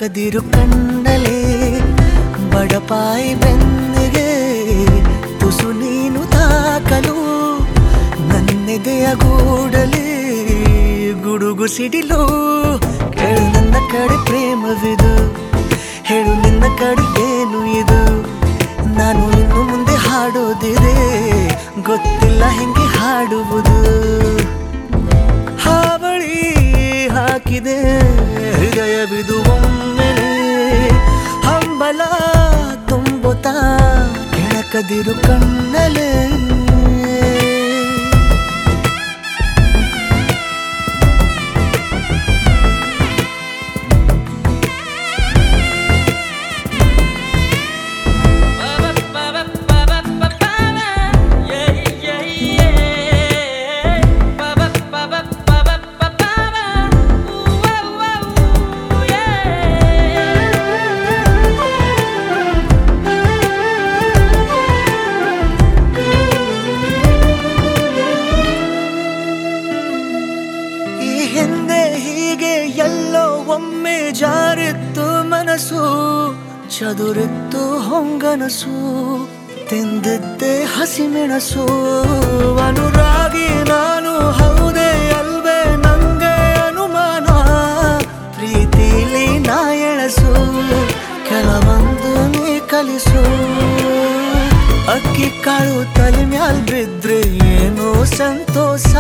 ಕೆಣಕದಿರು ಕಣ್ಣಲೆ ಬಡಪಾಯಿ ಬೆನ್ನಿಗೆ ತುಸು ನೀನು ತಾಕಲು ನನ್ನೆದೆಯ ಗೂಡಲಿ ಗುಡುಗು ಸಿಡಿಲು ಕೇಳು ನನ್ನ ಕಡೆ ಪ್ರೇಮವಿದು ಹೇಳು ನಿನ್ನ ಕಡೆ ಏನು ಇದು ನಾನು ಇನ್ನು ಮುಂದೆ ಹಾಡೋದಿದೆ ಗೊತ್ತಿಲ್ಲ ಹೆಂಗೆ ಹಾಡುವುದು ಹಾವಳಿ ಹಾಕಿದೆ ಹೃದಯವಿದು ಒಮ್ಮೆಲೆ ಹಂಬಲ ತುಂಬುತ್ತಾ ಕೆಣಕದಿರು ಕಣ್ಣಲೆ ಈ ಹಿಂದೆ ಹೀಗೆ ಎಲ್ಲೋ ಒಮ್ಮೆ ಜಾರಿತ್ತು ಮನಸ್ಸು ಚದುರಿತ್ತು ಹೊಂಗನಸು ತಿಂದಿದ್ದೆ ಹಸಿಮೆಣಸು ಅನುರಾಗಿ ನಾನು ಹೌದೇ ಅಲ್ವೇ ನಂಗೆ ಅನುಮಾನ ಪ್ರೀತಿಲಿ ನಾ ಎಳಸು ಕೆಲವೊಂದು ನೀ ಕಲಿಸು ಅಕ್ಕಿ ಕಾಳು ತಲೆ ಮ್ಯಾಲ್ ಬಿದ್ರೆ ಏನೋ ಸಂತೋಷ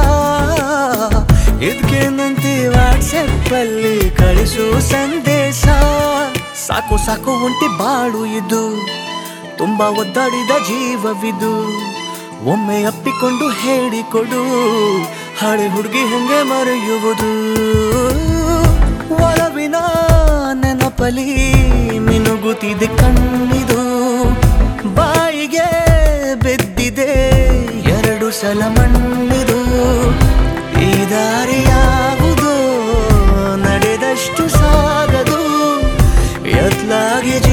ಇದ್ಕೇನಂತಿ ವಾಟ್ಸಪ್ ಅಲ್ಲಿ ಕಳಿಸು ಸಂದೇಶ ಸಾಕು ಸಾಕು ಒಂಟಿ ಬಾಳು ಇದು ತುಂಬಾ ಒದ್ದಾಡಿದ ಜೀವವಿದು ಒಮ್ಮೆ ಅಪ್ಪಿಕೊಂಡು ಹೇಳಿಕೊಡು ಹಳೆ ಹುಡುಗಿ ಹೆಂಗೆ ಮರೆಯುವುದು ಒಲವಿನ ನೆನಪಲಿ ಮಿನುಗುತ್ತಿದೆ ಕಣ್ಣಿದು ಬಾಯಿಗೆ ಬಿದ್ದಿದೆ ಎರಡು ಸಲ ಮಣ್ಣಿದು ಈ ದಾರಿಯಾವುದು ನಡೆದಷ್ಟು ಸಾಗದು ಎತ್ಲಾಗಿ